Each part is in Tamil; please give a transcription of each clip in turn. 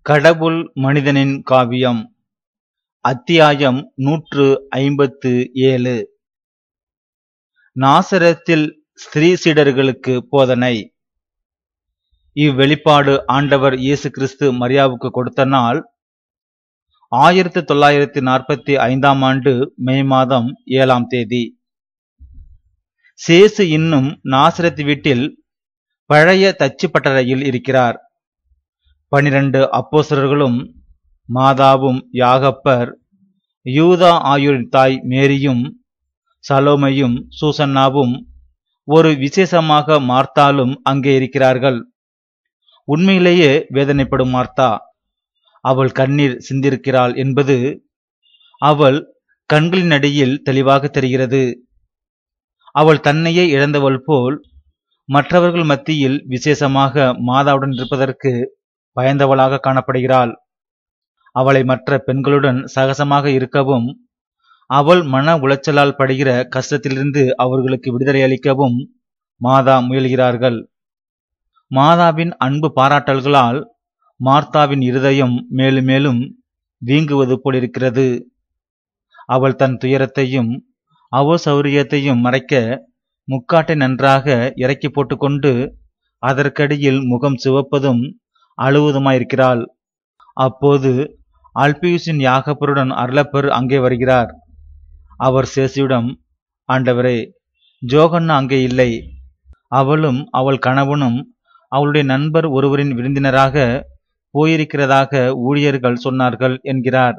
கடவுள் மனிதனின் காவியம் அத்தியாயம் நூற்று ஐம்பத்து ஏழு நாசரத்தில் ஸ்திரீ சீடர்களுக்கு போதனை இவ்வெளிப்பாடு ஆண்டவர் இயேசு கிறிஸ்து மரியாவுக்கு கொடுத்த நாள் ஆயிரத்து தொள்ளாயிரத்தி நாற்பத்தி ஐந்தாம் ஆண்டு மே மாதம் ஏழாம் தேதி சேசு இன்னும் நாசரத் வீட்டில் பழைய தச்சு பட்டறையில் இருக்கிறார் பனிரண்டு அப்போஸ்தலர்களும் மாதாவும் யாகப்பர் யூதா ஆயூரின் தாய் மேரியும் சலோமையும் சூசன்னாவும் ஒரு விசேஷமாக மார்த்தாலும் அங்கே இருக்கிறார்கள் உண்மையிலேயே வேதனைப்படும் மார்த்தா அவள் கண்ணீர் சிந்திருக்கிறாள் என்பது அவள் கண்களின் அடியில் தெளிவாக தெரிகிறது அவள் தன்னையே இழந்தவள் போல் மற்றவர்கள் மத்தியில் விசேஷமாக மாதாவுடன் இருப்பதற்கு பயந்தவளாக காணப்படுகிறாள் அவளை மற்ற பெண்களுடன் சகசமாக இருக்கவும் அவள் மன உளைச்சலால் படுகிற கஷ்டத்திலிருந்து அவர்களுக்கு விடுதலை அளிக்கவும் மாதா முயல்கிறார்கள் மாதாவின் அன்பு பாராட்டல்களால் மார்த்தாவின் இருதயம் மேலும் மேலும் வீங்குவது போல் இருக்கிறது அவள் தன் துயரத்தையும் அவசௌரியத்தையும் மறைக்க முக்காட்டை நன்றாக இறக்கி போட்டுக்கொண்டு அதற்கடியில் முகம் சிவப்பதும் அழுவதுமாயிருக்கிறாள் அப்போது அல்பியூசின் யாகப்பருடன் அருளப்பர் அங்கே வருகிறார் அவர் சேசியிடம் ஆண்டவரே ஜோகன்னா அங்கே இல்லை அவளும் அவள் கணவனும் அவளுடைய நண்பர் ஒருவரின் விருந்தினராக போயிருக்கிறதாக ஊழியர்கள் சொன்னார்கள் என்கிறார்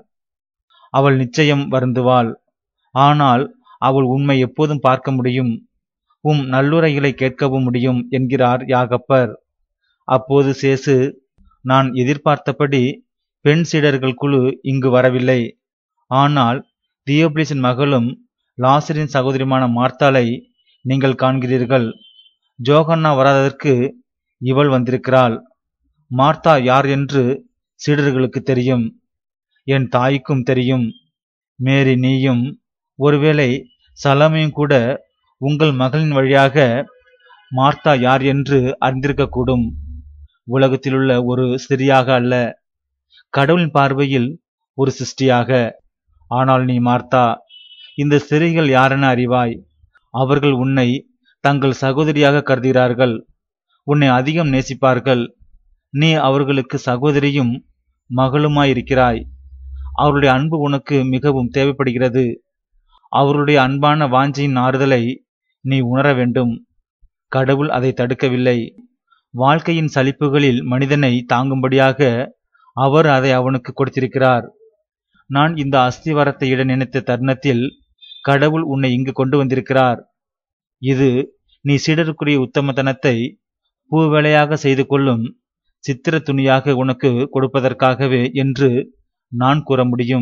அவள் நிச்சயம் வருந்துவாள் ஆனால் அவள் உண்மை எப்போதும் பார்க்க முடியும் உம் நல்லுரைகளை கேட்கவும் முடியும் என்கிறார் யாகப்பர் அப்போது சேசு நான் எதிர்பார்த்தபடி பெண் சீடர்கள் குழு இங்கு வரவில்லை ஆனால் தியோபிலிஸின் மகளும் லாசரின் சகோதரியுமான மார்த்தாளை நீங்கள் காண்கிறீர்கள் ஜோகன்னா வராததற்கு இவள் வந்திருக்கிறாள் மார்த்தா யார் என்று சீடர்களுக்கு தெரியும் என் தாய்க்கும் தெரியும் மேரி நீயும் ஒருவேளை சலமையும் கூட உங்கள் மகளின் வழியாக மார்த்தா யார் என்று அறிந்திருக்கக்கூடும் உலகத்திலுள்ள ஒரு ஸ்திரியாக அல்ல கடவுளின் பார்வையில் ஒரு சிருஷ்டியாக ஆனால் நீ மார்த்தா இந்த ஸ்திரீகள் யாரென அறிவாய் அவர்கள் உன்னை தங்கள் சகோதரியாக கருதுகிறார்கள் உன்னை அதிகம் நேசிப்பார்கள் நீ அவர்களுக்கு சகோதரியும் மகளுமாயிருக்கிறாய் அவருடைய அன்பு உனக்கு மிகவும் தேவைப்படுகிறது அவருடைய அன்பான வாஞ்சியின் ஆறுதலை நீ உணர வேண்டும் கடவுள் அதை தடுக்கவில்லை வாழ்க்கையின் சலிப்புகளில் மனிதனை தாங்கும்படியாக அவர் அதை அவனுக்கு கொடுத்திருக்கிறார் நான் இந்த அஸ்திவாரத்தை இட நினைத்த தருணத்தில் கடவுள் உன்னை இங்கு கொண்டு வந்திருக்கிறார் இது நீ சீடருக்குரிய உத்தமத்தனத்தை பூவேளையாக செய்து கொள்ளும் சித்திர துணியாக உனக்கு கொடுப்பதற்காகவே என்று நான் கூற முடியும்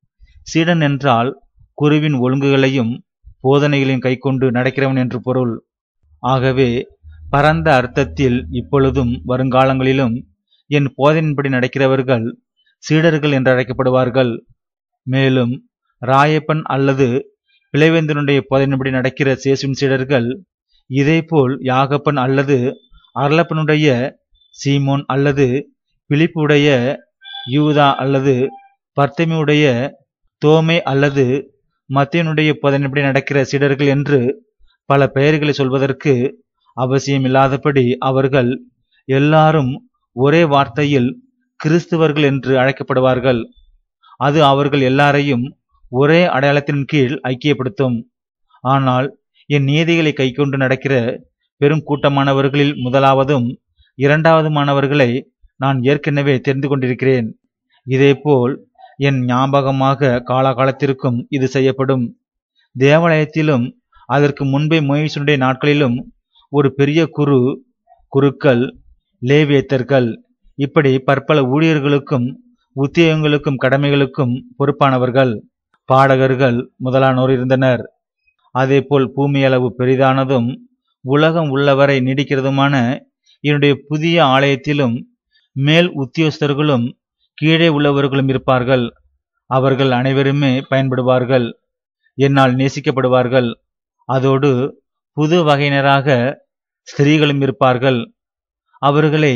சீடன் என்றால் குருவின் ஒழுங்குகளையும் போதனைகளையும் கைக்கொண்டு நடக்கிறவன் என்று பொருள் ஆகவே பரந்த அர்த்தத்தில் இப்பொழுதும் வருங்காலங்களிலும் என் போதனையின்படி நடக்கிறவர்கள் சீடர்கள் என்று அழைக்கப்படுவார்கள் மேலும் ராயப்பன் அல்லது பிளைவேந்தனுடைய போதனையின்படி நடக்கிற சேசுவின் சீடர்கள் இதேபோல் யாகப்பன் அல்லது அருளப்பனுடைய சீமோன் அல்லது பிலிப்புடைய யூதா அல்லது பர்த்தமியுடைய தோமை அல்லது மத்தியனுடைய போதனைப்படி நடக்கிற சீடர்கள் என்று பல பெயர்களை சொல்வதற்கு அவசியமில்லாதபடி அவர்கள் எல்லாரும் ஒரே வார்த்தையில் கிறிஸ்துவர்கள் என்று அழைக்கப்படுவார்கள் அது அவர்கள் எல்லாரையும் ஒரே அடையாளத்தின் கீழ் ஐக்கியப்படுத்தும் ஆனால் என் நீதிகளை கைக்கொண்டு நடக்கிற பெரும் கூட்டமானவர்களில் முதலாவதும் இரண்டாவதுமானவர்களை நான் ஏற்கனவே தெரிந்து கொண்டிருக்கிறேன் இதேபோல் என் ஞாபகமாக காலாகாலத்திற்கும் இது செய்யப்படும் தேவாலயத்திலும் அதற்கு முன்பே மொயிசுடைய நாட்களிலும் ஒரு பெரிய குரு குருக்கள் லேவியத்தர்கள் இப்படி பற்பல ஊழியர்களுக்கும் உத்தியோகங்களுக்கும் கடமைகளுக்கும் பொறுப்பானவர்கள் பாடகர்கள் முதலானோர் இருந்தனர் அதேபோல் பூமி அளவு பெரிதானதும் உலகம் உள்ளவரை நீடிக்கிறதுமான என்னுடைய புதிய ஆலயத்திலும் மேல் உத்தியோகஸ்தர்களும் கீழே உள்ளவர்களும் இருப்பார்கள் அவர்கள் அனைவருமே பயன்படுவார்கள் என்னால் நேசிக்கப்படுவார்கள் அதோடு புது வகையினராக ஸ்திரீகளும் இருப்பார்கள் அவர்களை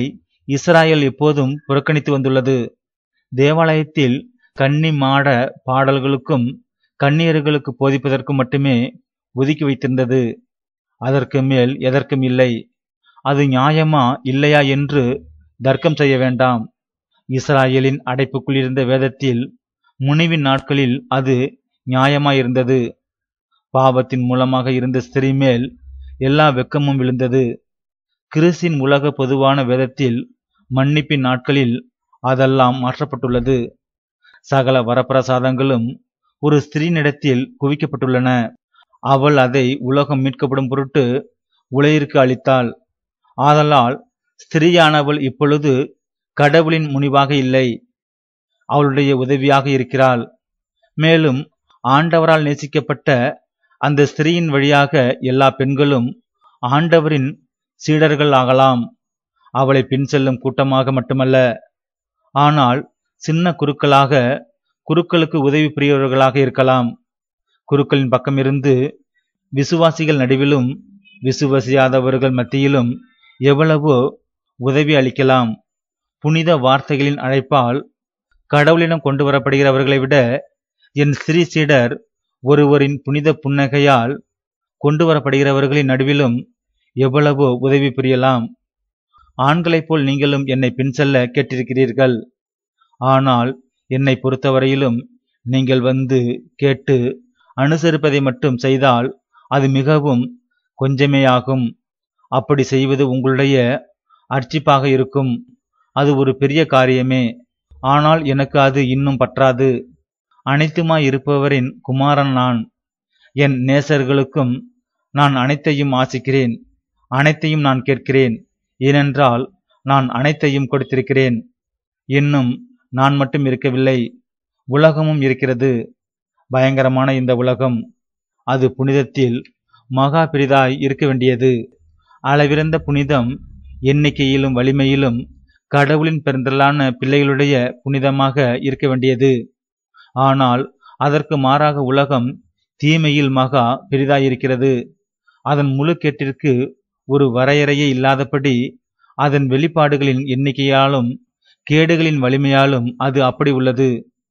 இஸ்ராயல் எப்போதும் புறக்கணித்து வந்துள்ளது தேவாலயத்தில் கன்னி மாட பாடல்களுக்கும் கன்னியர்களுக்கு போதிப்பதற்கு மட்டுமே ஒதுக்கி வைத்திருந்தது அதற்கு மேல் எதற்கும் இல்லை அது நியாயமா இல்லையா என்று தர்க்கம் செய்ய வேண்டாம் இஸ்ராயலின் அடைப்புக்குள் இருந்த வேதத்தில் முனிவின் நாட்களில் அது நியாயமாயிருந்தது பாவத்தின் மூலமாக இருந்த ஸ்திரீ மேல் எல்லா வெக்கமும் விழுந்தது கிறிஸ்தின் உலக பொதுவான வேதத்தில் மன்னிப்பின் நாட்களில் அதெல்லாம் மாற்றப்பட்டுள்ளது சகல வரப்பிரசாதங்களும் ஒரு ஸ்திரீனிடத்தில் குவிக்கப்பட்டுள்ளன அவள் அதை உலகம் மீட்கப்படும் பொருட்டு உலகிற்கு அளித்தாள் ஆதலால் ஸ்திரீயானவள் இப்பொழுது கடவுளின் முனிவாக இல்லை அவளுடைய உதவியாக இருக்கிறாள் மேலும் ஆண்டவரால் நேசிக்கப்பட்ட அந்த ஸ்திரீயின் வழியாக எல்லா பெண்களும் ஆண்டவரின் சீடர்கள் ஆகலாம் அவளை பின் செல்லும் கூட்டமாக மட்டுமல்ல ஆனால் சின்ன குருக்களாக குருக்களுக்கு உதவி புரியவர்களாக இருக்கலாம் குருக்களின் பக்கமிருந்து விசுவாசிகள் நடுவிலும் விசுவசியாதவர்கள் மத்தியிலும் எவ்வளவோ உதவி அளிக்கலாம் புனித வார்த்தைகளின் அழைப்பால் கடவுளிடம் கொண்டு வரப்படுகிறவர்களை விட என் ஸ்ரீ சீடர் ஒருவரின் புனித புன்னகையால் கொண்டு வரப்படுகிறவர்களின் நடுவிலும் எவ்வளவோ உதவி புரியலாம் ஆண்களைப் போல் நீங்களும் என்னை பின் செல்ல கேட்டிருக்கிறீர்கள் ஆனால் என்னை பொறுத்தவரையிலும் நீங்கள் வந்து கேட்டு அனுசரிப்பதை மட்டும் செய்தால் அது மிகவும் கொஞ்சமேயாகும் அப்படி செய்வது உங்களுடைய அர்ச்சிப்பாக இருக்கும் அது ஒரு பெரிய காரியமே ஆனால் எனக்கு அது இன்னும் பற்றாது அனைத்துமாய் இருப்பவரின் குமாரன் நான் என் நேசர்களுக்கும் நான் அனைத்தையும் ஆசிக்கிறேன் அனைத்தையும் நான் கேட்கிறேன் ஏனென்றால் நான் அனைத்தையும் கொடுத்திருக்கிறேன் இன்னும் நான் மட்டும் இருக்கவில்லை உலகமும் இருக்கிறது பயங்கரமான இந்த உலகம் அது புனிதத்தில் மகா பெரிதாய் இருக்க வேண்டியது அளவிறந்த புனிதம் எண்ணிக்கையிலும் வலிமையிலும் கடவுளின் பெருந்தலான பிள்ளைகளுடைய புனிதமாக இருக்க வேண்டியது ஆனால் அதற்கு மாறாக உலகம் தீமையில் மகா பெரிதாயிருக்கிறது அதன் முழு கேட்டிற்கு ஒரு வரையறையே இல்லாதபடி அதன் வெளிப்பாடுகளின் எண்ணிக்கையாலும் கேடுகளின் வலிமையாலும் அது அப்படி உள்ளது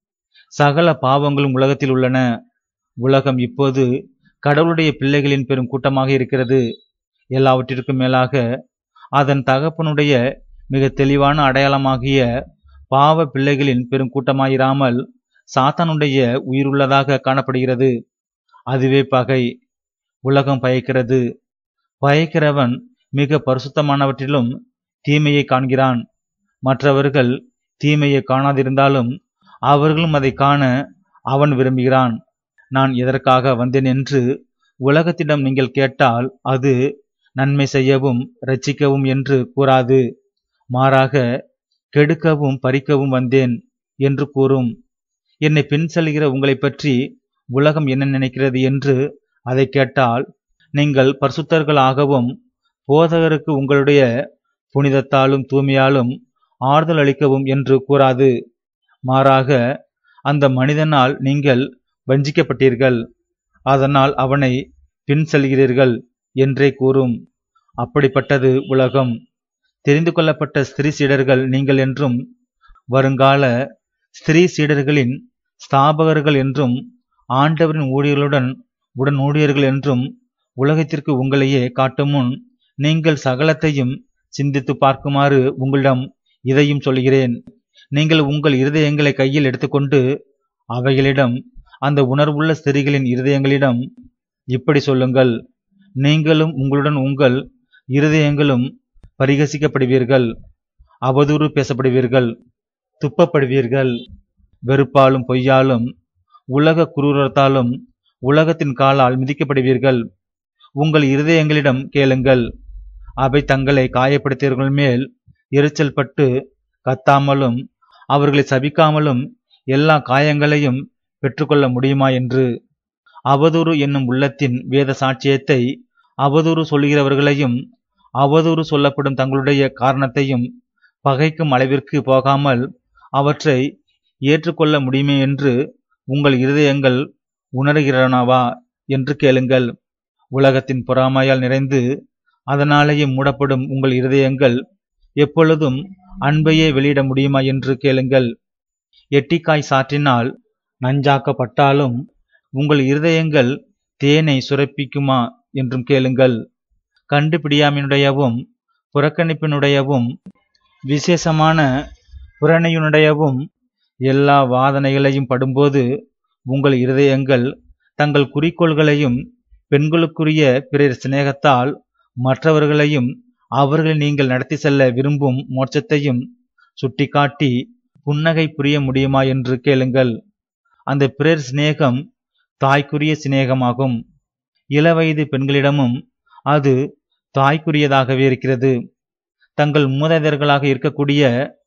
சகல பாவங்களும் உலகத்தில் உள்ளன உலகம் இப்போது கடவுளுடைய பிள்ளைகளின் பெரும் கூட்டமாக இருக்கிறது எல்லாவற்றிற்கும் மேலாக அதன் தகப்பனுடைய மிக தெளிவான அடையாளமாகிய பாவ பிள்ளைகளின் பெரும் கூட்டமாயிராமல் சாத்தானுடைய உயிருள்ளதாக காணப்படுகிறது அதுவே பகை உலகம் பயக்கிறது பயக்கிறவன் மிக பரிசுத்தமானவற்றிலும் தீமையை காண்கிறான் மற்றவர்கள் தீமையை காணாதிருந்தாலும் அவர்களும் அதை காண அவன் விரும்புகிறான் நான் எதற்காக வந்தேன் என்று உலகத்திடம் நீங்கள் கேட்டால் அது நன்மை செய்யவும் ரட்சிக்கவும் என்று கூறாது மாறாக கெடுக்கவும் பறிக்கவும் வந்தேன் என்று கூறும் என்னை பின் செல்கிற உங்களைப் பற்றி உலகம் என்ன நினைக்கிறது என்று அதை கேட்டால் நீங்கள் பரிசுத்தர்களாகவும் போதகருக்கு உங்களுடைய புனிதத்தாலும் தூய்மையாலும் ஆறுதல் அளிக்கவும் என்று கூறாது மாறாக அந்த மனிதனால் நீங்கள் வஞ்சிக்கப்பட்டீர்கள் அதனால் அவனை பின் செல்கிறீர்கள் என்றே கூறும் அப்படிப்பட்டது உலகம் தெரிந்து கொள்ளப்பட்ட ஸ்திரீ சீடர்கள் நீங்கள் என்றும் வருங்கால ஸ்திரீ சீடர்களின் ஸ்தாபகர்கள் என்றும் ஆண்டவரின் ஊழியர்களுடன் உடன் ஊழியர்கள் என்றும் உலகத்திற்கு உங்களையே காட்டும் முன் நீங்கள் சகலத்தையும் சிந்தித்து பார்க்குமாறு உங்களிடம் இதையும் சொல்கிறேன் நீங்கள் உங்கள் இருதயங்களை கையில் எடுத்துக்கொண்டு அவைகளிடம் அந்த உணர்வுள்ள ஸ்திரீகளின் இருதயங்களிடம் இப்படி சொல்லுங்கள் நீங்களும் உங்களுடன் உங்கள் இருதயங்களும் பரிகசிக்கப்படுவீர்கள் அவதூறு பேசப்படுவீர்கள் துப்பப்படுவீர்கள் வெறுப்பாலும் பொய்யாலும் உலக குரூரத்தாலும் உலகத்தின் காலால் மிதிக்கப்படுவீர்கள் உங்கள் இருதயங்களிடம் கேளுங்கள் அவை தங்களை காயப்படுத்தியவர்கள் மேல் எரிச்சல் பட்டு கத்தாமலும் அவர்களை சபிக்காமலும் எல்லா காயங்களையும் பெற்றுக்கொள்ள முடியுமா என்று அவதூறு என்னும் உள்ளத்தின் வேத சாட்சியத்தை அவதூறு சொல்கிறவர்களையும் அவதூறு சொல்லப்படும் தங்களுடைய காரணத்தையும் பகைக்கும் அளவிற்கு போகாமல் அவற்றை ஏற்றுக்கொள்ள முடியுமே என்று உங்கள் இருதயங்கள் உணர்கிறனவா என்று கேளுங்கள் உலகத்தின் பொறாமையால் நிறைந்து அதனாலேயே மூடப்படும் உங்கள் இருதயங்கள் எப்பொழுதும் அன்பையே வெளியிட முடியுமா என்று கேளுங்கள் எட்டிக்காய் சாற்றினால் நஞ்சாக்கப்பட்டாலும் உங்கள் இருதயங்கள் தேனை சுரப்பிக்குமா என்றும் கேளுங்கள் கண்டுபிடியாமையினுடையவும் புறக்கணிப்பினுடையவும் விசேஷமான புறணையினுடையவும் எல்லா வாதனைகளையும் படும்போது உங்கள் இருதயங்கள் தங்கள் குறிக்கோள்களையும் பெண்களுக்குரிய பிறர் சிநேகத்தால் மற்றவர்களையும் அவர்களை நீங்கள் நடத்தி செல்ல விரும்பும் மோட்சத்தையும் சுட்டிக்காட்டி புன்னகை புரிய முடியுமா என்று கேளுங்கள் அந்த பிறர் சிநேகம் தாய்க்குரிய சிநேகமாகும் இளவயது பெண்களிடமும் அது தாய்க்குரியதாகவே இருக்கிறது தங்கள் மூதாதையர்களாக இருக்கக்கூடிய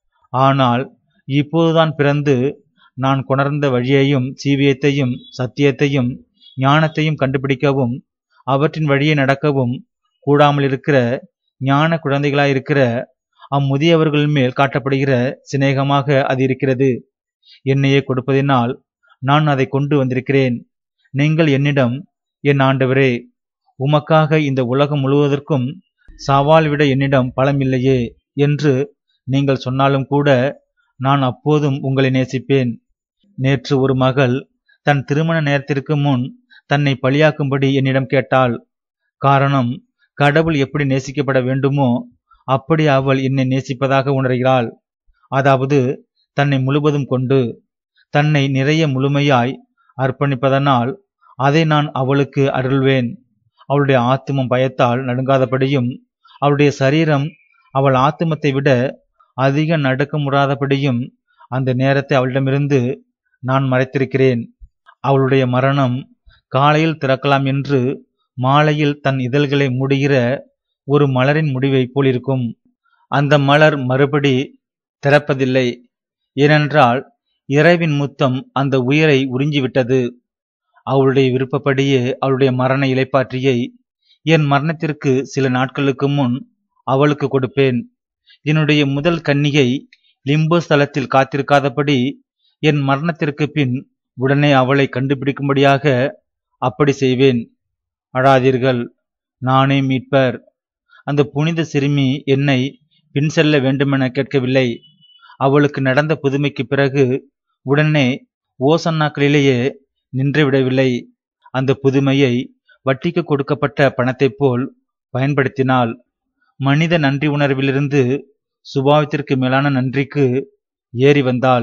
ஆனால் இப்போதுதான் பிறந்து நான் கொணர்ந்த வழியையும் சீவியத்தையும் சத்தியத்தையும் ஞானத்தையும் கண்டுபிடிக்கவும் அவற்றின் வழியே நடக்கவும் கூடாமல் இருக்கிற ஞான குழந்தைகளாயிருக்கிற அம்முதியவர்கள் மேல் காட்டப்படுகிற சிநேகமாக அது இருக்கிறது என்னையே கொடுப்பதினால் நான் அதை கொண்டு வந்திருக்கிறேன் நீங்கள் என்னிடம் என் ஆண்டவரே உமக்காக இந்த உலகம் முழுவதற்கும் சவால் விட என்னிடம் பலமில்லையே என்று நீங்கள் சொன்னாலும் கூட நான் அப்போதும் உங்களை நேசிப்பேன் நேற்று ஒரு மகள் தன் திருமண நேரத்திற்கு முன் தன்னை பலியாக்கும்படி என்னிடம் கேட்டாள் காரணம் கடவுள் எப்படி நேசிக்கப்பட வேண்டுமோ அப்படி அவள் என்னை நேசிப்பதாக உணர்கிறாள் அதாவது தன்னை முழுவதும் கொண்டு தன்னை நிறைய முழுமையாய் அர்ப்பணிப்பதனால் அதை நான் அவளுக்கு அருள்வேன் அவளுடைய ஆத்துமம் பயத்தால் நடுங்காதபடியும் அவளுடைய சரீரம் அவள் ஆத்துமத்தை விட அதிக நடுக்கமுறாதபடியும் அந்த நேரத்தை அவளிடமிருந்து நான் மறைத்திருக்கிறேன் அவளுடைய மரணம் காலையில் திறக்கலாம் என்று மாலையில் தன் இதழ்களை மூடுகிற ஒரு மலரின் முடிவை போலிருக்கும் அந்த மலர் மறுபடி திறப்பதில்லை ஏனென்றால் இறைவின் முத்தம் அந்த உயிரை உறிஞ்சிவிட்டது அவளுடைய விருப்பப்படியே அவளுடைய மரண இலைப்பாற்றியை என் மரணத்திற்கு சில நாட்களுக்கு முன் அவளுக்கு கொடுப்பேன் என்னுடைய முதல் கன்னிகை லிம்போ ஸ்தலத்தில் காத்திருக்காதபடி என் மரணத்திற்கு பின் உடனே அவளை கண்டுபிடிக்கும்படியாக அப்படி செய்வேன் அழாதீர்கள் நானே மீட்பர் அந்த புனித சிறுமி என்னை பின் செல்ல வேண்டுமென கேட்கவில்லை அவளுக்கு நடந்த புதுமைக்கு பிறகு உடனே ஓசன்னாக்களிலேயே நின்று விடவில்லை அந்த புதுமையை வட்டிக்கு கொடுக்கப்பட்ட பணத்தைப் போல் பயன்படுத்தினாள் மனித நன்றி உணர்விலிருந்து சுபாவத்திற்கு மேலான நன்றிக்கு ஏறி வந்தாள்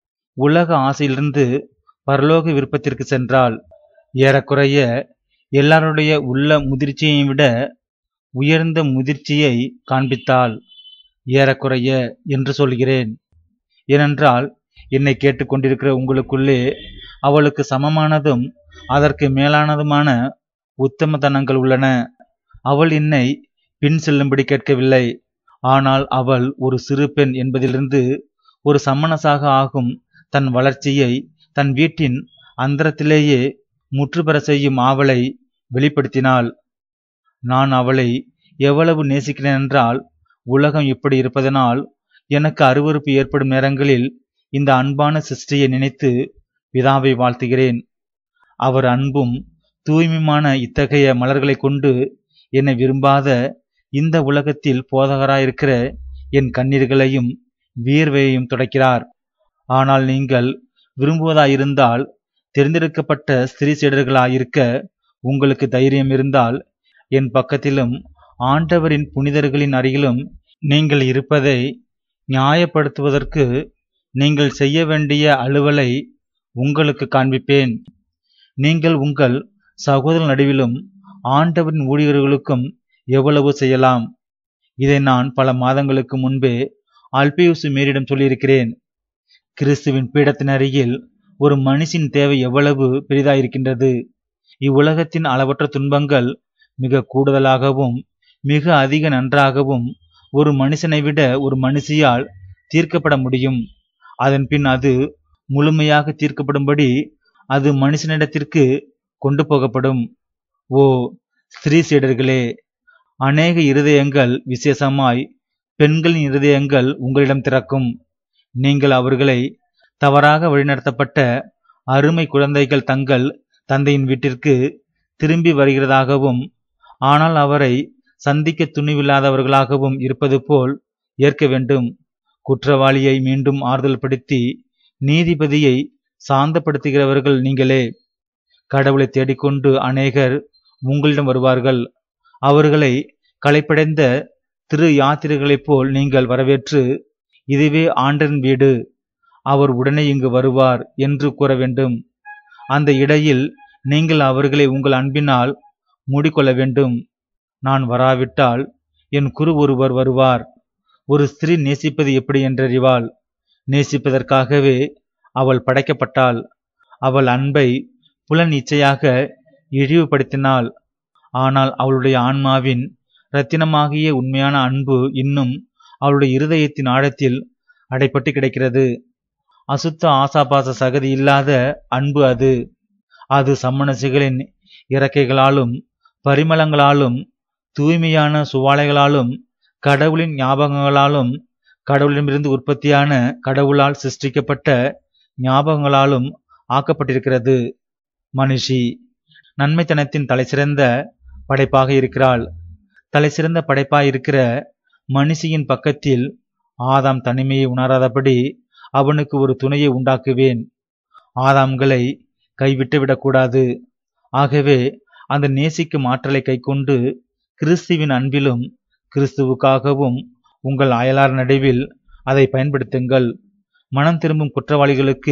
உலக ஆசையிலிருந்து பரலோக விருப்பத்திற்கு சென்றாள் ஏறக்குறைய எல்லாருடைய உள்ள முதிர்ச்சியை விட உயர்ந்த முதிர்ச்சியை காண்பித்தாள் ஏறக்குறைய என்று சொல்கிறேன் ஏனென்றால் என்னை கேட்டுக்கொண்டிருக்கிற உங்களுக்குள்ளே அவளுக்கு சமமானதும் அதற்கு மேலானதுமான உத்தமதனங்கள் உள்ளன அவள் என்னை பின் செல்லும்படி கேட்கவில்லை ஆனால் அவள் ஒரு சிறு பெண் என்பதிலிருந்து ஒரு சம்மனசாக ஆகும் தன் வளர்ச்சியை தன் வீட்டின் அந்தரத்திலேயே முற்றுபெற செய்யும் ஆவலை வெளிப்படுத்தினாள் நான் அவளை எவ்வளவு நேசிக்கிறேன் என்றால் உலகம் இப்படி இருப்பதனால் எனக்கு அருவருப்பு ஏற்படும் நேரங்களில் இந்த அன்பான சிருஷ்டியை நினைத்து பிதாவை வாழ்த்துகிறேன் அவர் அன்பும் தூய்மையுமான இத்தகைய மலர்களை கொண்டு என்னை விரும்பாத இந்த உலகத்தில் போதகராயிருக்கிற என் கண்ணீர்களையும் வியர்வையையும் துடைக்கிறார் ஆனால் நீங்கள் விரும்புவதாயிருந்தால் தெரிந்தெடுக்கப்பட்ட ஸ்திரீ சீடர்களாயிருக்க உங்களுக்கு தைரியம் இருந்தால் என் பக்கத்திலும் ஆண்டவரின் புனிதர்களின் அருகிலும் நீங்கள் இருப்பதை நியாயப்படுத்துவதற்கு நீங்கள் செய்ய வேண்டிய அலுவலை உங்களுக்கு காண்பிப்பேன் நீங்கள் உங்கள் சகோதர நடுவிலும் ஆண்டவரின் ஊழியர்களுக்கும் எவ்வளவு செய்யலாம் இதை நான் பல மாதங்களுக்கு முன்பே அல்பியூசு மேரிடம் சொல்லியிருக்கிறேன் கிறிஸ்துவின் பீடத்தின் அருகில் ஒரு மனுஷின் தேவை எவ்வளவு பெரிதாயிருக்கின்றது இவ்வுலகத்தின் அளவற்ற துன்பங்கள் மிக கூடுதலாகவும் மிக அதிக நன்றாகவும் ஒரு மனுஷனை விட ஒரு மனுஷியால் தீர்க்கப்பட முடியும் அதன் பின் அது முழுமையாக தீர்க்கப்படும்படி அது மனுஷனிடத்திற்கு கொண்டு போகப்படும் ஓ ஸ்திரீ சீடர்களே அநேக இருதயங்கள் விசேஷமாய் பெண்களின் இருதயங்கள் உங்களிடம் திறக்கும் நீங்கள் அவர்களை தவறாக வழிநடத்தப்பட்ட அருமை குழந்தைகள் தங்கள் தந்தையின் வீட்டிற்கு திரும்பி வருகிறதாகவும் ஆனால் அவரை சந்திக்க துணிவில்லாதவர்களாகவும் இருப்பது போல் ஏற்க வேண்டும் குற்றவாளியை மீண்டும் ஆறுதல் படுத்தி நீதிபதியை சாந்தப்படுத்துகிறவர்கள் நீங்களே கடவுளை தேடிக்கொண்டு அநேகர் உங்களிடம் வருவார்கள் அவர்களை களைப்படைந்த திரு யாத்திரைகளைப் போல் நீங்கள் வரவேற்று இதுவே ஆண்டரின் வீடு அவர் உடனே இங்கு வருவார் என்று கூற வேண்டும் அந்த இடையில் நீங்கள் அவர்களை உங்கள் அன்பினால் மூடிக்கொள்ள வேண்டும் நான் வராவிட்டால் என் குரு ஒருவர் வருவார் ஒரு ஸ்திரீ நேசிப்பது எப்படி என்றறிவாள் நேசிப்பதற்காகவே அவள் படைக்கப்பட்டாள் அவள் அன்பை புலன் இச்சையாக இழிவுபடுத்தினாள் ஆனால் அவளுடைய ஆன்மாவின் இரத்தினமாகிய உண்மையான அன்பு இன்னும் அவளுடைய இருதயத்தின் ஆழத்தில் அடைப்பட்டு கிடக்கிறது அசுத்த ஆசாபாச சகதி இல்லாத அன்பு அது அது சம்மணசிகளின் இறக்கைகளாலும் பரிமளங்களாலும் தூய்மையான சுவாலைகளாலும் கடவுளின் ஞாபகங்களாலும் கடவுளிடமிருந்து உற்பத்தியான கடவுளால் சிருஷ்டிக்கப்பட்ட ஞாபகங்களாலும் ஆக்கப்பட்டிருக்கிறது மனுஷி நன்மைத்தனத்தின் தலைசிறந்த படைப்பாக இருக்கிறாள் தலைசிறந்த படைப்பாய் இருக்கிற மனுஷியின் பக்கத்தில் ஆதாம் தனிமையை உணராதபடி அவனுக்கு ஒரு துணையை உண்டாக்குவேன் ஆதாம்களை கைவிட்டு விடக்கூடாது ஆகவே அந்த நேசிக்கும் ஆற்றலை கைக்கொண்டு கிறிஸ்துவின் அன்பிலும் கிறிஸ்துவுக்காகவும் உங்கள் அயலார் நடுவில் அதை பயன்படுத்துங்கள் மனம் திரும்பும் குற்றவாளிகளுக்கு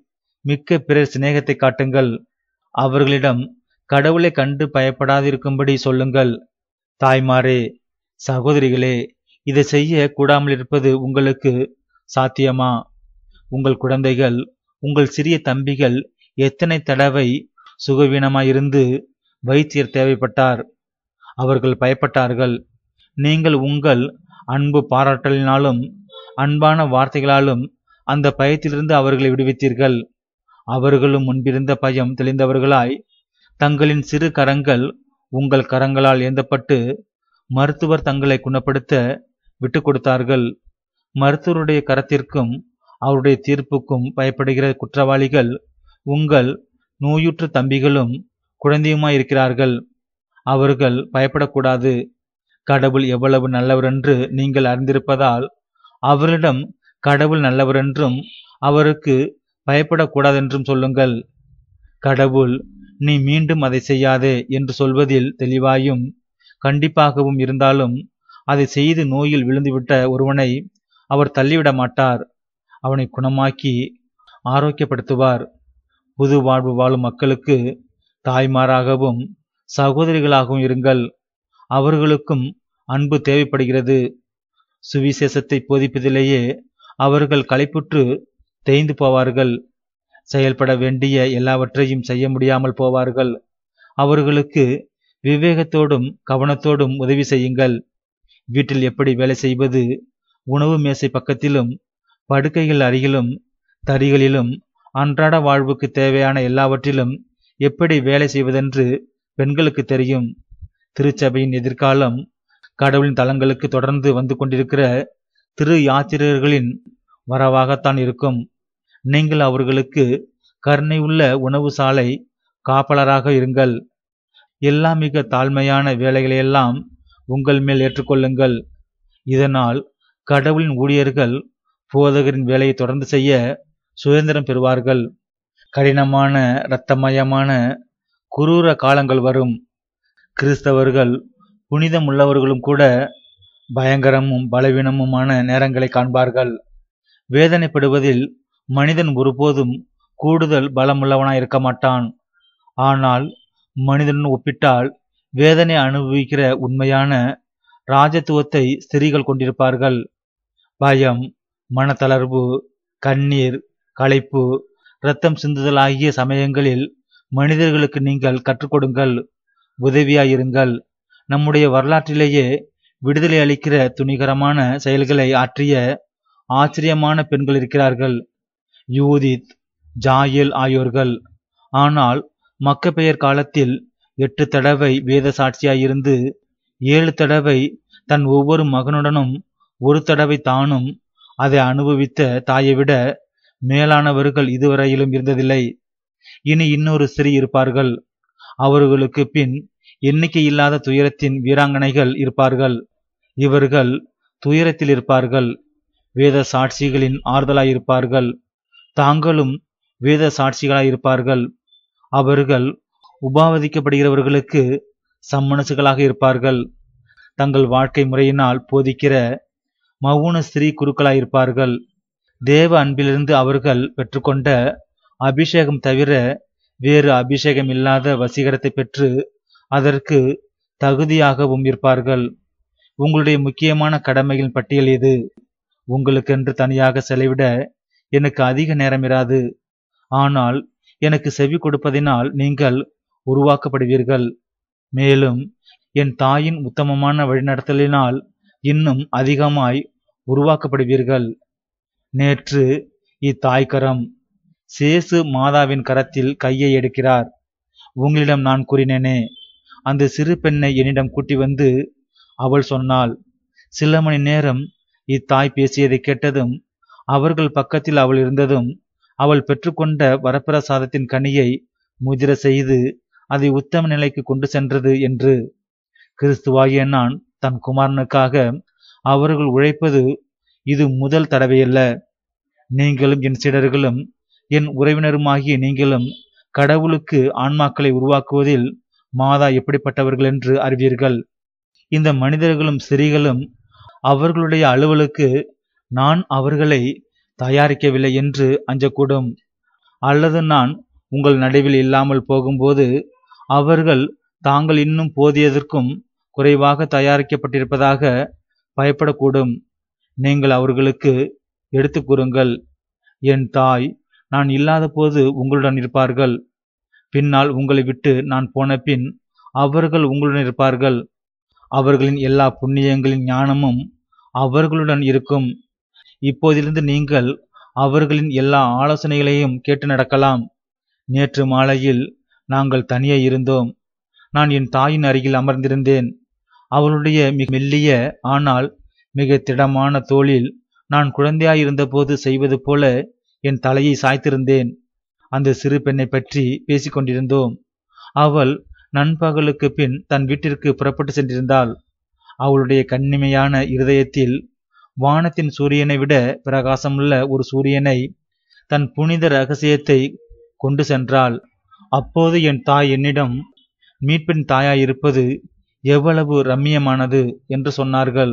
மிக்க பிறர் சிநேகத்தை காட்டுங்கள் அவர்களிடம் கடவுளை கண்டு பயப்படாதிருக்கும்படி சொல்லுங்கள் தாய்மாரே சகோதரிகளே இதை செய்ய கூடாமல் இருப்பது உங்களுக்கு சாத்தியமா உங்கள் குழந்தைகள் உங்கள் சிறிய தம்பிகள் எத்தனை தடவை சுகவீனமாயிருந்து வைத்தியர் தேவைப்பட்டார் அவர்கள் பயப்பட்டார்கள் நீங்கள் உங்கள் அன்பு பாராட்டலினாலும் அன்பான வார்த்தைகளாலும் அந்த பயத்திலிருந்து அவர்களை விடுவித்தீர்கள் அவர்களும் முன்பிருந்த பயம் தெளிந்தவர்களாய் தங்களின் சிறு கரங்கள் உங்கள் கரங்களால் ஏந்தப்பட்டு மருத்துவர் தங்களை குணப்படுத்த விட்டு கொடுத்தார்கள் மருத்துவருடைய கரத்திற்கும் அவருடைய தீர்ப்புக்கும் பயப்படுகிற குற்றவாளிகள் உங்கள் நோயுற்ற தம்பிகளும் குழந்தையுமாயிருக்கிறார்கள் அவர்கள் பயப்படக்கூடாது கடவுள் எவ்வளவு நல்லவரென்று நீங்கள் அறிந்திருப்பதால் அவரிடம் கடவுள் நல்லவரென்றும் அவருக்கு பயப்படக்கூடாதென்றும் சொல்லுங்கள் கடவுள் நீ மீண்டும் அதை செய்யாதே என்று சொல்வதில் தெளிவாயும் கண்டிப்பாகவும் இருந்தாலும் அதை செய்து நோயில் விழுந்துவிட்ட ஒருவனை அவர் தள்ளிவிட மாட்டார் அவனை குணமாக்கி ஆரோக்கியப்படுத்துவார் புது வாழ்வு வாழும் மக்களுக்கு தாய்மாராகவும் சகோதரிகளாகவும் இருங்கள் அவர்களுக்கும் அன்பு தேவைப்படுகிறது சுவிசேஷத்தை போதிப்பதிலேயே அவர்கள் களைப்புற்று தேய்ந்து போவார்கள் செயல்பட வேண்டிய எல்லாவற்றையும் செய்ய முடியாமல் போவார்கள் அவர்களுக்கு விவேகத்தோடும் கவனத்தோடும் உதவி செய்யுங்கள் வீட்டில் எப்படி வேலை செய்வது உணவு மேசை பக்கத்திலும் படுக்கைகள் அருகிலும் தறிகளிலும் அன்றாட வாழ்வுக்கு தேவையான எல்லாவற்றிலும் எப்படி வேலை செய்வதென்று பெண்களுக்கு தெரியும் திருச்சபையின் எதிர்காலம் கடவுளின் தலங்களுக்கு தொடர்ந்து வந்து கொண்டிருக்கிற திரு யாத்திரர்களின் வரவாகத்தான் இருக்கும் நீங்கள் அவர்களுக்கு கருணை உள்ள உணவு சாலை காப்பலராக இருங்கள் எல்லா மிக தாழ்மையான வேலைகளையெல்லாம் உங்கள் மேல் ஏற்றுக்கொள்ளுங்கள் இதனால் கடவுளின் ஊழியர்கள் போதகரின் வேலையை தொடர்ந்து செய்ய சுதந்திரம் பெறுவார்கள் கடினமான இரத்தமயமான குரூர காலங்கள் வரும் கிறிஸ்தவர்கள் புனிதம் உள்ளவர்களும் கூட பயங்கரமும் பலவீனமுமான நேரங்களை காண்பார்கள் வேதனைப்படுவதில் மனிதன் ஒருபோதும் கூடுதல் பலமுள்ளவனாய் இருக்க மாட்டான் ஆனால் மனிதனுடன் ஒப்பிட்டால் வேதனை அனுபவிக்கிற உண்மையான ராஜத்துவத்தை ஸ்திரீகள் கொண்டிருப்பார்கள் பயம் மனத்தளர்வு கண்ணீர் களைப்பு இரத்தம் சிந்துதல் ஆகிய சமயங்களில் மனிதர்களுக்கு நீங்கள் கற்றுக் கொடுங்கள் உதவியாயிருங்கள் நம்முடைய வரலாற்றிலேயே விடுதலை அளிக்கிற துணிகரமான செயல்களை ஆற்றிய ஆச்சரியமான பெண்கள் இருக்கிறார்கள் யூதித் ஜாயல் ஆகியோர்கள் ஆனால் மக்க பெயர் காலத்தில் எட்டு தடவை வேத சாட்சியாயிருந்து ஏழு தடவை தன் ஒவ்வொரு மகனுடனும் ஒரு தடவை தானும் அதை அனுபவித்த தாயை விட மேலானவர்கள் இதுவரையிலும் இருந்ததில்லை இனி இன்னொரு ஸ்திரீ இருப்பார்கள் அவர்களுக்கு பின் எண்ணிக்கை இல்லாத துயரத்தின் வீராங்கனைகள் இருப்பார்கள் இவர்கள் துயரத்தில் இருப்பார்கள் வேத சாட்சிகளின் ஆறுதலாயிருப்பார்கள் தாங்களும் வேத சாட்சிகளாயிருப்பார்கள் அவர்கள் உபாவதிக்கப்படுகிறவர்களுக்கு சம்மனசுகளாக இருப்பார்கள் தங்கள் வாழ்க்கை முறையினால் போதிக்கிற மவுன ஸ்திரீ குருக்களாயிருப்பார்கள் தேவ அன்பிலிருந்து அவர்கள் பெற்றுக்கொண்ட அபிஷேகம் தவிர வேறு அபிஷேகம் இல்லாத வசீகரத்தை பெற்று அதற்கு தகுதியாகவும் இருப்பார்கள் உங்களுடைய முக்கியமான கடமைகளின் பட்டியல் இது உங்களுக்கென்று தனியாக செலவிட எனக்கு அதிக நேரம் இராது ஆனால் எனக்கு செவி கொடுப்பதினால் நீங்கள் உருவாக்கப்படுவீர்கள் மேலும் என் தாயின் உத்தமமான வழிநடத்தலினால் இன்னும் அதிகமாய் உருவாக்கப்படுவீர்கள் நேற்று இத்தாய்க்கரம் சேசு மாதாவின் கரத்தில் கையை எடுக்கிறார் உங்களிடம் நான் கூறினேனே அந்த சிறு பெண்ணை என்னிடம் கூட்டி வந்து அவள் சொன்னாள் சில மணி நேரம் இத்தாய் பேசியதை கேட்டதும் அவர்கள் பக்கத்தில் அவள் இருந்ததும் அவள் பெற்றுக்கொண்ட வரப்பிரசாதத்தின் கனியை முதிர செய்து அதை உத்தம நிலைக்கு கொண்டு சென்றது என்று கிறிஸ்துவாகிய நான் தன் குமாரனுக்காக அவர்கள் உழைப்பது இது முதல் தடவையல்ல நீங்களும் என் சீடர்களும் என் உறவினருமாகிய நீங்களும் கடவுளுக்கு ஆன்மாக்களை உருவாக்குவதில் மாதா எப்படிப்பட்டவர்கள் என்று அறிவீர்கள் இந்த மனிதர்களும் ஸ்திரீகளும் அவர்களுடைய அலுவலுக்கு நான் அவர்களை தயாரிக்கவில்லை என்று அஞ்சக்கூடும் அல்லது நான் உங்கள் நடுவில் இல்லாமல் போகும்போது அவர்கள் தாங்கள் இன்னும் போதியதற்கும் குறைவாக தயாரிக்கப்பட்டிருப்பதாக பயப்படக்கூடும் நீங்கள் அவர்களுக்கு எடுத்து கூறுங்கள் என் தாய் நான் இல்லாத போது உங்களுடன் இருப்பார்கள் பின்னால் உங்களை விட்டு நான் போன பின் அவர்கள் உங்களுடன் இருப்பார்கள் அவர்களின் எல்லா புண்ணியங்களின் ஞானமும் அவர்களுடன் இருக்கும் இப்போதிலிருந்து நீங்கள் அவர்களின் எல்லா ஆலோசனைகளையும் கேட்டு நடக்கலாம் நேற்று மாலையில் நாங்கள் தனியே இருந்தோம் நான் என் தாயின் அருகில் அமர்ந்திருந்தேன் அவளுடைய மிக மெல்லிய ஆனால் மிக திடமான தோளில் நான் குழந்தையாயிருந்தபோது செய்வது போல என் தலையை சாய்த்திருந்தேன் அந்த சிறு பெண்ணை பற்றி பேசிக் கொண்டிருந்தோம் அவள் நண்பகலுக்கு பின் தன் வீட்டிற்கு புறப்பட்டு சென்றிருந்தாள் அவளுடைய கண்ணிமையான இருதயத்தில் வானத்தின் சூரியனை விட பிரகாசமுள்ள ஒரு சூரியனை தன் புனித ரகசியத்தை கொண்டு சென்றாள் அப்போது என் தாய் என்னிடம் மீட்பின் தாயாயிருப்பது எவ்வளவு ரம்மியமானது என்று சொன்னார்கள்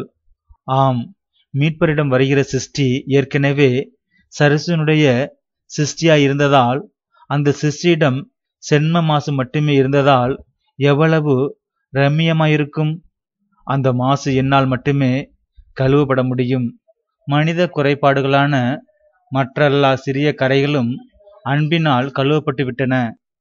ஆம் மீட்பரிடம் வருகிற சிருஷ்டி ஏற்கனவே சரசுனுடைய சிருஷ்டியாய் இருந்ததால் அந்த சிருஷ்டியிடம் சென்ம மாசு மட்டுமே இருந்ததால் எவ்வளவு ரம்மியமாயிருக்கும் அந்த மாசு என்னால் மட்டுமே கழுவப்பட முடியும் மனித குறைபாடுகளான மற்றெல்லா சிறிய கரைகளும் அன்பினால் கழுவப்பட்டு விட்டன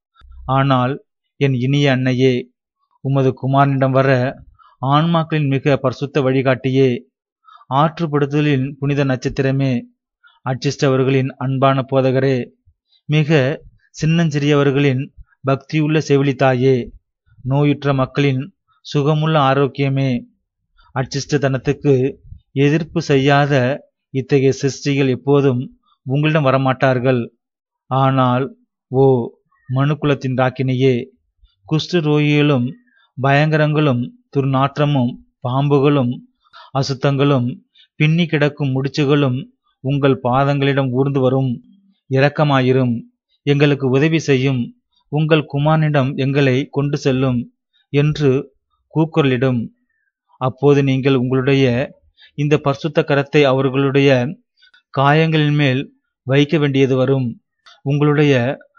ஆனால் என் இனிய அன்னையே உமது குமாரனிடம் வர ஆன்மாக்களின் மிக பரிசுத்த வழிகாட்டியே ஆற்றுப்படுத்தலின் புனித நட்சத்திரமே அச்சிஷ்டவர்களின் அன்பான போதகரே மிக சின்னஞ்சிறியவர்களின் பக்தியுள்ள செவிலித்தாயே நோயுற்ற மக்களின் சுகமுள்ள ஆரோக்கியமே அச்சிஷ்டத்தனத்துக்கு எதிர்ப்பு செய்யாத இத்தகைய சிருஷ்டிகள் எப்போதும் உங்களிடம் வரமாட்டார்கள் ஆனால் ஓ மனுக்குலத்தின் ராக்கினியே குஷ்டு ரோகிகளும் பயங்கரங்களும் துர்நாற்றமும் பாம்புகளும் அசுத்தங்களும் பின்னி கிடக்கும் முடிச்சுகளும் உங்கள் பாதங்களிடம் ஊர்ந்து வரும் இரக்கமாயிரும் எங்களுக்கு உதவி செய்யும் உங்கள் குமாரனிடம் எங்களை கொண்டு செல்லும் என்று கூக்குரலிடும் அப்போது நீங்கள் உங்களுடைய இந்த பரிசுத்த கரத்தை அவர்களுடைய காயங்களின் மேல் வைக்க வேண்டியது வரும் உங்களுடைய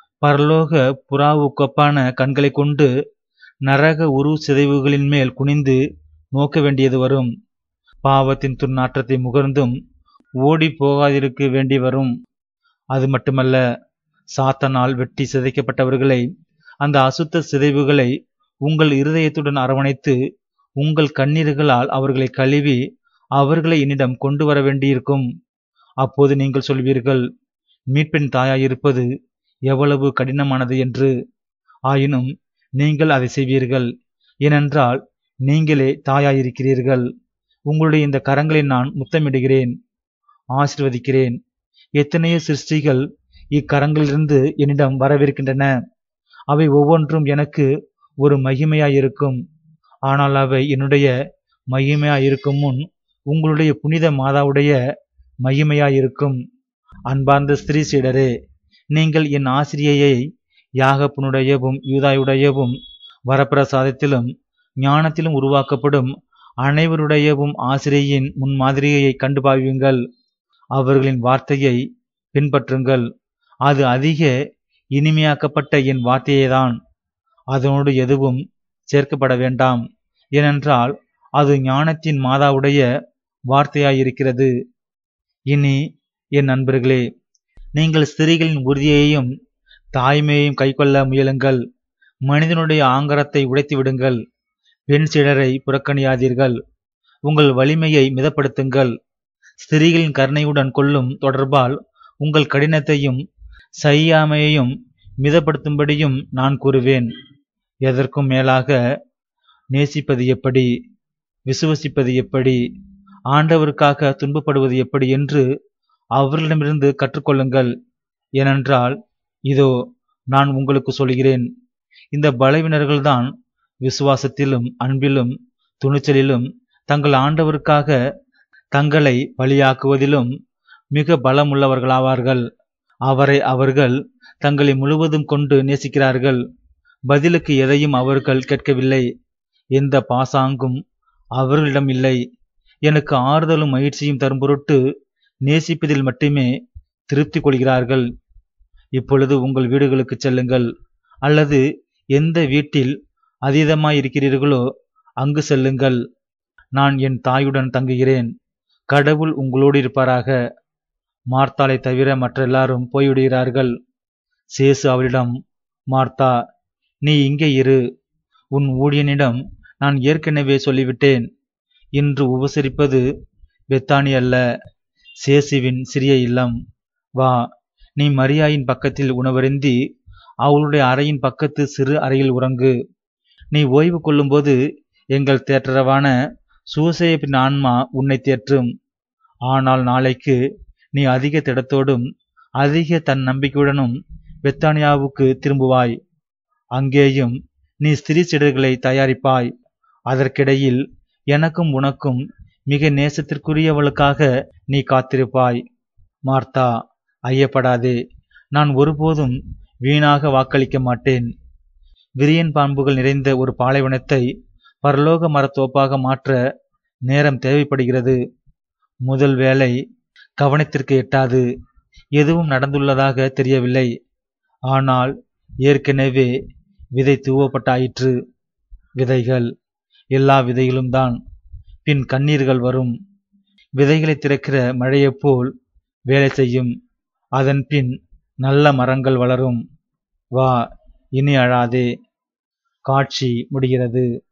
பரலோக புறாவுக்கொப்பான கண்களை கொண்டு நரக உரு சிதைவுகளின் மேல் குனிந்து நோக்க வேண்டியது வரும் பாவத்தின் துர்நாற்றத்தை முகர்ந்தும் ஓடி போகாதிருக்க வேண்டி வரும் அது மட்டுமல்ல சாத்தனால் வெட்டி சிதைக்கப்பட்டவர்களை அந்த அசுத்த சிதைவுகளை உங்கள் இருதயத்துடன் அரவணைத்து உங்கள் கண்ணீர்களால் அவர்களை கழுவி அவர்களை என்னிடம் கொண்டு வர வேண்டியிருக்கும் அப்போது நீங்கள் சொல்வீர்கள் மீட்பின் தாயாயிருப்பது எவ்வளவு கடினமானது என்று ஆயினும் நீங்கள் அதை செய்வீர்கள் ஏனென்றால் நீங்களே தாயாயிருக்கிறீர்கள் உங்களுடைய இந்த கரங்களை நான் முத்தமிடுகிறேன் ஆசிர்வதிக்கிறேன் எத்தனையோ சிருஷ்டிகள் இக்கரங்களிலிருந்து என்னிடம் வரவிருக்கின்றன அவை ஒவ்வொன்றும் எனக்கு ஒரு மகிமையாயிருக்கும் ஆனால் அவை என்னுடைய மகிமையாயிருக்கும் முன் உங்களுடைய புனித மாதாவுடைய மகிமையாயிருக்கும் அன்பார்ந்த ஸ்திரீ சீடரே நீங்கள் என் ஆசிரியையை யாகப்பனுடையவும் யூதாயுடையவும் வரப்பிரசாதத்திலும் ஞானத்திலும் உருவாக்கப்படும் அனைவருடையவும் ஆசிரியின் முன்மாதிரியை கண்டு பாவியுங்கள் அவர்களின் வார்த்தையை பின்பற்றுங்கள் அது அதிக இனிமையாக்கப்பட்ட என் வார்த்தையேதான் அதனோடு எதுவும் சேர்க்கப்பட வேண்டாம் ஏனென்றால் அது ஞானத்தின் மாதாவுடைய வார்த்தையாயிருக்கிறது இனி என் நண்பர்களே நீங்கள் ஸ்திரீகளின் உறுதியையும் தாய்மையையும் கைக்கொள்ள முயலுங்கள் மனிதனுடைய ஆங்கரத்தை உடைத்து விடுங்கள் பெண் சிலரை புறக்கணியாதீர்கள் உங்கள் வலிமையை மிதப்படுத்துங்கள் ஸ்திரீகளின் கருணையுடன் கொள்ளும் தொடர்பால் உங்கள் கடினத்தையும் செய்யாமையையும் மிதப்படுத்தும்படியும் நான் கூறுவேன் எதற்கும் மேலாக நேசிப்பது எப்படி விசுவசிப்பது எப்படி ஆண்டவருக்காக துன்பப்படுவது எப்படி என்று அவர்களிடமிருந்து கற்றுக்கொள்ளுங்கள் ஏனென்றால் இதோ நான் உங்களுக்கு சொல்கிறேன் இந்த பலவினர்கள்தான் விசுவாசத்திலும் அன்பிலும் துணிச்சலிலும் தங்கள் ஆண்டவருக்காக தங்களை பலியாக்குவதிலும் மிக பலமுள்ளவர்களாவார்கள் அவரை அவர்கள் தங்களை முழுவதும் கொண்டு நேசிக்கிறார்கள் பதிலுக்கு எதையும் அவர்கள் கேட்கவில்லை எந்த பாசாங்கும் அவர்களிடம் இல்லை எனக்கு ஆறுதலும் மகிழ்ச்சியும் தரும் பொருட்டு நேசிப்பதில் மட்டுமே திருப்தி கொள்கிறார்கள் இப்பொழுது உங்கள் வீடுகளுக்கு செல்லுங்கள் அல்லது எந்த வீட்டில் அதீதமாய் இருக்கிறீர்களோ அங்கு செல்லுங்கள் நான் என் தாயுடன் தங்குகிறேன் கடவுள் உங்களோடு இருப்பாராக மார்த்தாளை தவிர மற்றெல்லாரும் போய்விடுகிறார்கள் சேசு அவளிடம் மார்த்தா நீ இங்கே இரு உன் ஊழியனிடம் நான் ஏற்கனவே சொல்லிவிட்டேன் இன்று உபசரிப்பது பெத்தானி அல்ல சேசுவின் சிறிய இல்லம் வா நீ மரியாயின் பக்கத்தில் உணவருந்தி அவளுடைய அறையின் பக்கத்து சிறு அறையில் உறங்கு நீ ஓய்வு கொள்ளும்போது எங்கள் தேற்றரவான சூசையப்பின் ஆன்மா உன்னை தேற்றும் ஆனால் நாளைக்கு நீ அதிக திடத்தோடும் அதிக தன் நம்பிக்கையுடனும் பெத்தானியாவுக்கு திரும்புவாய் அங்கேயும் நீ ஸ்திரீ சிடர்களை தயாரிப்பாய் அதற்கிடையில் எனக்கும் உனக்கும் மிக நேசத்திற்குரியவளுக்காக நீ காத்திருப்பாய் மார்த்தா ஐயப்படாதே நான் ஒருபோதும் வீணாக வாக்களிக்க மாட்டேன் விரியன் பாம்புகள் நிறைந்த ஒரு பாலைவனத்தை பரலோக மரத்தோப்பாக மாற்ற நேரம் தேவைப்படுகிறது முதல் வேலை கவனத்திற்கு எட்டாது எதுவும் நடந்துள்ளதாக தெரியவில்லை ஆனால் ஏற்கனவே விதை தூவப்பட்டாயிற்று விதைகள் எல்லா விதைகளும் தான் பின் கண்ணீர்கள் வரும் விதைகளை திறக்கிற மழையைப் போல் வேலை செய்யும் அதன் பின் நல்ல மரங்கள் வளரும் வா இனி அழாதே காட்சி முடிகிறது